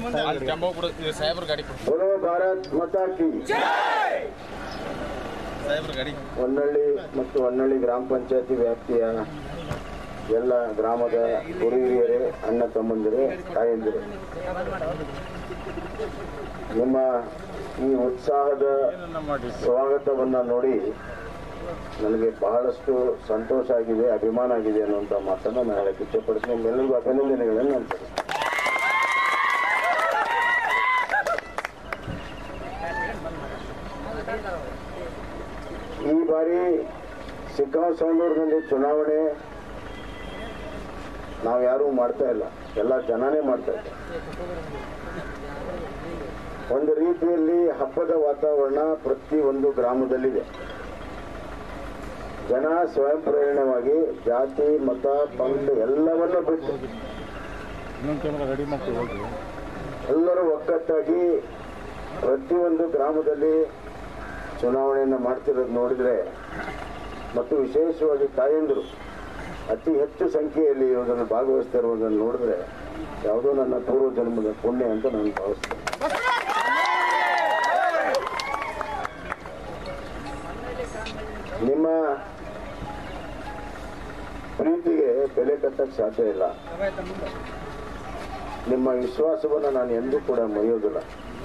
ಅಲ್ಲಿ ಟೆಂಪೋ ಕೊಡು ಇದು ಸಾಹೇಬ್ರ ಗಾಡಿ ಕೊಡು बोलो भारत माता की ಸಾಹೇಬ್ರ ಗಾಡಿ ಹೊನ್ನಳ್ಳಿ ಮತ್ತು ಹೊನ್ನಳ್ಳಿ ಗ್ರಾಮ ಪಂಚಾಯತಿ ವ್ಯಾಪ್ತಿಯ ಎಲ್ಲ ಗ್ರಾಮದ ಗುರು ಹಿರಿಯರೇ ಅಣ್ಣ ತಮ್ಮಂದಿರೇ ತಾಯಂದಿರೇ ನಿಮ್ಮ ಈ ಉತ್ಸಾಹದ ಸ್ವಾಗತವನ್ನ ನೋಡಿ ನನಗೆ ಬಹಳಷ್ಟು ಸಂತೋಷ ಆಗಿದೆ ಅಭಿಮಾನ ಆಗಿದೆ ಅನ್ನುವಂಥ ಮಾತನ್ನು ನಾನು ಹೇಳಕ್ಕೆ ಇಷ್ಟಪಡ್ತೀನಿ ನಿಮ್ಮೆಲ್ಲರಿಗೂ ಅಭಿನಂದನೆಗಳನ್ನು ನಾನು ಸಲ್ಲಿಸ್ತೀನಿ. ಈ ಬಾರಿ ಸಿಕ್ಕಾಸೌಂದೂರಿನಲ್ಲಿ ಚುನಾವಣೆ ನಾವು ಯಾರೂ ಮಾಡ್ತಾ ಇಲ್ಲ ಎಲ್ಲ ಜನನೇ ಮಾಡ್ತಾ ಇದ್ದಾರೆ ಒಂದು ರೀತಿಯಲ್ಲಿ ಹಬ್ಬದ ವಾತಾವರಣ ಪ್ರತಿ ಒಂದು ಗ್ರಾಮದಲ್ಲಿದೆ ಜನ ಸ್ವಯಂ ಪ್ರೇರಣೆವಾಗಿ ಜಾತಿ ಮತ ಪಂಥ ಎಲ್ಲವನ್ನೂ ಬಿಟ್ಟು ಎಲ್ಲರೂ ಒಗ್ಗಟ್ಟಾಗಿ ಪ್ರತಿಯೊಂದು ಗ್ರಾಮದಲ್ಲಿ ಚುನಾವಣೆಯನ್ನು ಮಾಡ್ತಿರೋದು ನೋಡಿದರೆ ಮತ್ತು ವಿಶೇಷವಾಗಿ ತಾಯಂದಿರು ಅತಿ ಹೆಚ್ಚು ಸಂಖ್ಯೆಯಲ್ಲಿ ಇವುದನ್ನು ಭಾಗವಹಿಸ್ತಾ ಇರುವುದನ್ನು ನೋಡಿದ್ರೆ ಯಾವುದೋ ನನ್ನ ಪೂರ್ವ ಜನ್ಮದ ಪುಣ್ಯ ಅಂತ ನಾನು ಭಾವಿಸ್ತೇನೆ ನಿಮ್ಮ ಪ್ರೀತಿಗೆ ಬೆಲೆ ಕಟ್ಟಕ್ಕೆ ಸಾಧ್ಯ ಇಲ್ಲ ನಿಮ್ಮ ವಿಶ್ವಾಸವನ್ನು ನಾನು ಎಂದೂ ಕೂಡ ಮರೆಯೋದಿಲ್ಲ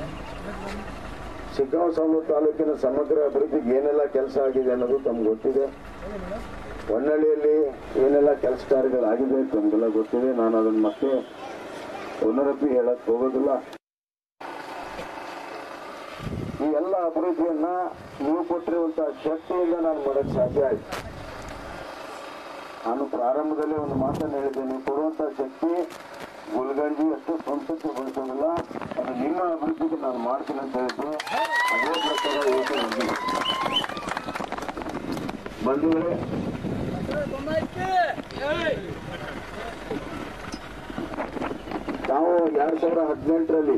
ಶಿಗ್ಗಾಂವ ತಾಲೂಕಿನ ಸಮಗ್ರ ಅಭಿವೃದ್ಧಿಗೆ ಏನೆಲ್ಲ ಕೆಲಸ ಆಗಿದೆ ಅನ್ನೋದು ತಮ್ಗೆ ಗೊತ್ತಿದೆ ಹೊನ್ನಳ್ಳಿಯಲ್ಲಿ ಏನೆಲ್ಲ ಕೆಲಸ ಕಾರ್ಯಗಳಾಗಿದೆ ತಮಗೆಲ್ಲ ಗೊತ್ತಿದೆ ನಾನು ಅದನ್ನು ಮತ್ತೆ ಪುನರಪಿ ಹೇಳಕ್ ಹೋಗೋದಿಲ್ಲ ಈ ಎಲ್ಲ ಅಭಿವೃದ್ಧಿಯನ್ನ ನೀವು ಕೊಟ್ಟಿರುವಂತಹ ಶಕ್ತಿಯಿಂದ ನಾನು ಮಾಡಕ್ ಸಾಧ್ಯ ಆಯ್ತು ನಾನು ಪ್ರಾರಂಭದಲ್ಲಿ ಒಂದು ಮಾತನ್ನು ಹೇಳಿದ್ದೆ ನೀವು ಕೊಡುವಂತಹ ಶಕ್ತಿ ಗುಲ್ಗಂಜಿ ಅಷ್ಟು ಸ್ವಂತಕ್ಕೆ ಬಳಸೋದಿಲ್ಲ ಅದು ನಿಮ್ಮ ಅಭಿವೃದ್ಧಿಗೆ ನಾನು ಮಾಡ್ತೀನಿ ಅಂತ ಹೇಳಿದ್ದು ಅದೇ ಪ್ರಕಾರ ಇವತ್ತು ಬಂದಿದೆ ಬಂಧುಗಳೇ ತಾವು ಎರಡ್ ಸಾವಿರ ಹದಿನೆಂಟರಲ್ಲಿ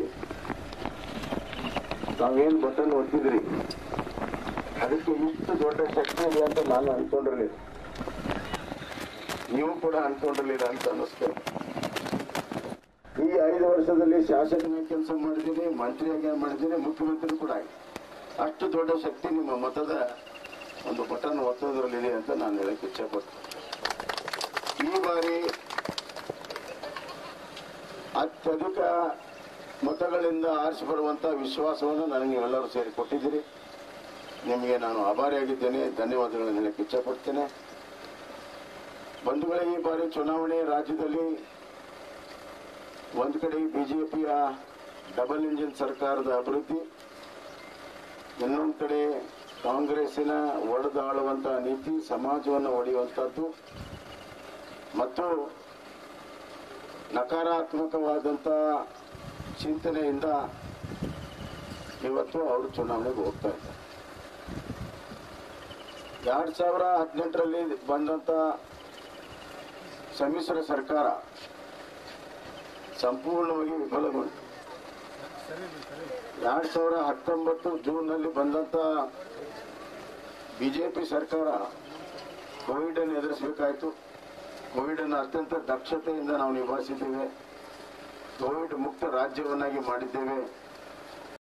ತಾವೇನ್ ಬಟನ್ ಒತ್ತಿದ್ರಿ ಅದಕ್ಕೆ ಇಷ್ಟು ದೊಡ್ಡ ಶಕ್ತಿ ಇದೆ ಅಂತ ನಾನು ಅನ್ಕೊಂಡಿರ್ಲಿಲ್ಲ ನೀವು ಕೂಡ ಅನ್ಕೊಂಡಿರ್ಲಿಲ್ಲ ಅಂತ ಅನ್ನಿಸ್ತೇನೆ ಈ ಐದು ವರ್ಷದಲ್ಲಿ ಶಾಸಕನಾಗಿ ಕೆಲಸ ಮಾಡಿದ್ದೀನಿ ಮಂತ್ರಿಯಾಗಿ ಮಾಡಿದ್ದೀನಿ ಮುಖ್ಯಮಂತ್ರಿ ಕೂಡ ಆಗಿ ಅಷ್ಟು ದೊಡ್ಡ ಶಕ್ತಿ ನಿಮ್ಮ ಮತದ ಒಂದು ಬಟನ್ ಒತ್ತೋದ್ರಲ್ಲಿದೆ ಅಂತ ನಾನು ಹೇಳಕ್ ಇಚ್ಛೆಪಡ್ತೀನಿ ಈ ಬಾರಿ ಅತ್ಯಧಿಕ ಮತಗಳಿಂದ ಆರಿಸಿ ಬರುವಂತ ವಿಶ್ವಾಸವನ್ನು ನನಗೆ ನೀವೆಲ್ಲರೂ ಸೇರಿ ಕೊಟ್ಟಿದ್ದೀರಿ ನಿಮಗೆ ನಾನು ಆಭಾರಿಯಾಗಿದ್ದೇನೆ ಧನ್ಯವಾದಗಳನ್ನು ಹೇಳಕ್ಕೆ ಇಚ್ಛೆಪಡ್ತೇನೆ ಬಂಧುಗಳೇ ಈ ಬಾರಿ ಚುನಾವಣೆ ರಾಜ್ಯದಲ್ಲಿ ಒಂದು ಕಡೆ ಬಿಜೆಪಿಯ ಡಬಲ್ ಇಂಜಿನ್ ಸರ್ಕಾರದ ಅಭಿವೃದ್ಧಿ ಇನ್ನೊಂದು ಕಡೆ ಕಾಂಗ್ರೆಸ್ಸಿನ ಒಡೆದಾಳುವಂತಹ ನೀತಿ ಸಮಾಜವನ್ನು ಒಡೆಯುವಂಥದ್ದು ಮತ್ತು ನಕಾರಾತ್ಮಕವಾದಂಥ ಚಿಂತನೆಯಿಂದ ಇವತ್ತು ಅವರು ಚುನಾವಣೆಗೆ ಹೋಗ್ತಾ ಇದ್ದಾರೆ ಎರಡ್ ಸಾವಿರ ಹದಿನೆಂಟರಲ್ಲಿ ಬಂದಂತ ಸಮ್ಮಿಶ್ರ ಸರ್ಕಾರ ಸಂಪೂರ್ಣವಾಗಿ ವಿಫಲಗೊಂಡು ಎರಡ್ ಸಾವಿರ ಹತ್ತೊಂಬತ್ತು ಜೂನ್ನಲ್ಲಿ ಬಂದಂತ ಬಿಜೆಪಿ ಸರ್ಕಾರ ಕೋವಿಡ್ ಅನ್ನು ಎದುರಿಸಬೇಕಾಯಿತು ಕೋವಿಡ್ ಅನ್ನು ಅತ್ಯಂತ ದಕ್ಷತೆಯಿಂದ ನಾವು ನಿಭಾಯಿಸಿದ್ದೇವೆ ಕೋವಿಡ್ ಮುಕ್ತ ರಾಜ್ಯವನ್ನಾಗಿ ಮಾಡಿದ್ದೇವೆ